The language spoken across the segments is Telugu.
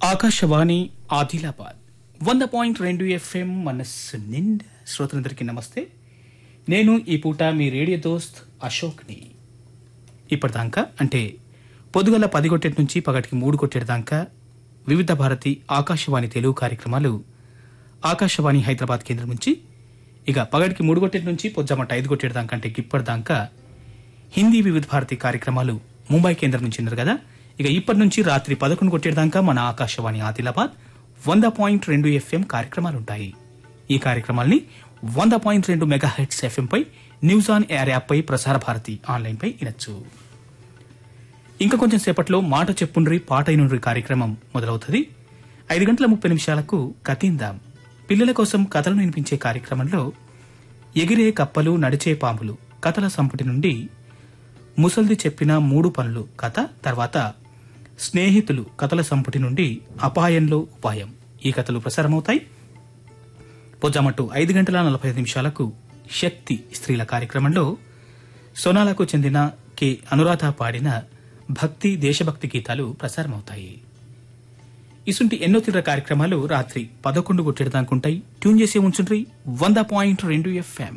ఆకాశవాణి ఆదిలాబాద్ వంద పాయింట్ రెండు ఎఫ్ఎం మనస్సు నిండా శ్రోతలందరికీ నమస్తే నేను ఈ పూట మీ రేడియో దోస్త్ అశోక్ని ఇప్పటిదాకా అంటే పొద్దుగల పది కొట్టేటి నుంచి పగటికి మూడు కొట్టేటి దాకా వివిధ భారతి ఆకాశవాణి తెలుగు కార్యక్రమాలు ఆకాశవాణి హైదరాబాద్ కేంద్రం నుంచి ఇక పగటికి మూడు కొట్టేటి నుంచి పొద్దుమట ఐదు కొట్టేటి దాకా అంటే ఇప్పటిదాకా హిందీ వివిధ భారతి కార్యక్రమాలు ముంబై కేంద్రం నుంచి ఉన్నారు కదా ఇక ఇప్పటి నుంచి రాత్రి పదకొండు కొట్టేదాకా మన ఆకాశవాణి ఆదిలాబాద్ వంద పాయింట్ రెండు ఎఫ్ఎం కార్యక్రమాలుంటాయి ఈ కార్యక్రమాల్ని వంద పాయింట్ రెండు మెగా హెడ్స్ ఎఫ్ఎం పై న్యూస్ ఆన్ ఎయిర్ యాప్ పై ప్రసార భారతి ఆన్లైన్ పై వినొచ్చు ఇంకా కొంచెం సేపట్లో మాట చెప్పుండ్రి పాట అయినుండ్రి కార్యక్రమం మొదలవుతుంది ఐదు గంటల ముప్పై నిమిషాలకు కతిందాం పిల్లల కోసం కథలను వినిపించే కార్యక్రమంలో ఎగిరే కప్పలు నడిచే పాములు కథల సంపుటి నుండి ముసల్ది చెప్పిన మూడు పనులు కథ తర్వాత స్నేహితులు కథల సంపుటి నుండి అపాయంలో ఉపాయం ఈ కథలు ప్రసారమవుతాయి పొజ్జామట్టు ఐదు గంటల నలభై ఐదు నిమిషాలకు శక్తి స్త్రీల కార్యక్రమంలో సోనాలకు చెందిన కె అనురాధ పాడిన భక్తి దేశభక్తి గీతాలు ప్రసారమవుతాయి ఇసుంటి ఎన్నో తీవ్ర కార్యక్రమాలు రాత్రి పదకొండు కొట్టేదాకుంటాయి ట్యూన్ చేసి ఉంచుండ్రి వంద పాయింట్ రెండు ఎఫ్ఎం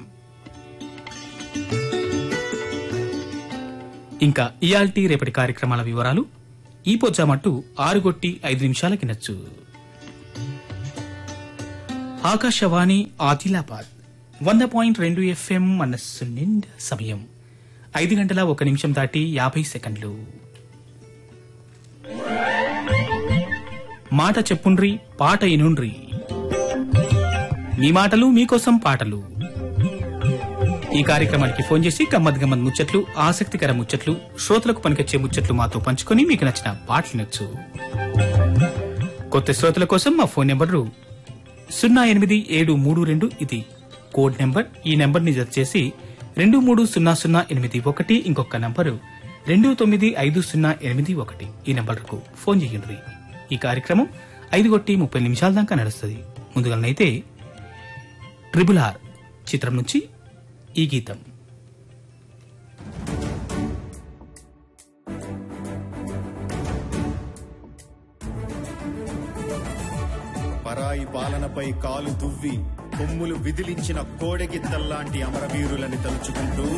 ఇంకా ఇయాల్టీ రేపటి కార్యక్రమాల వివరాలు ఈ పొజ్జామట్టు ఆరుగొట్టి ఐదు నిమిషాలకి నచ్చు ఆకాశవాణి ఆదిలాబాద్ వంద పాయింట్ రెండు ఎఫ్ఎం మనస్సు నిండా సమయం ఐదు గంటల ఒక నిమిషం దాటి యాభై సెకండ్లు మాట చెప్పుండ్రి పాట ఇనుండ్రి మీ మాటలు మీకోసం పాటలు ఈ కార్యక్రమానికి ఫోన్ చేసి గమ్మత్ గమ్మత్ ముచ్చట్లు ఆసక్తికర ముచ్చట్లు శ్రోతలకు పనికొచ్చే ముచ్చట్లు మాతో పంచుకొని మీకు నచ్చిన పాటలు నచ్చు కొత్త శ్రోతల కోసం మా ఫోన్ నెంబరు సున్నా ఎనిమిది ఏడు మూడు రెండు ఇది కోడ్ నెంబర్ ఈ నెంబర్ ని జత చేసి రెండు మూడు సున్నా సున్నా ఎనిమిది ఒకటి ఇంకొక నంబరు రెండు తొమ్మిది ఐదు సున్నా ఎనిమిది ఒకటి ఈ నెంబర్కు ఫోన్ చేయండి ఈ కార్యక్రమం ఐదు కొట్టి ముప్పై నిమిషాల దాకా నడుస్తుంది ముందుగానైతే ట్రిబుల్ ఆర్ చిత్రం నుంచి ఈ గీతం పరాయి పాలనపై కాలు దువ్వి కొమ్ములు విదిలించిన కోడెగిత్తల్లాంటి అమరవీరులని తలుచుకుంటూ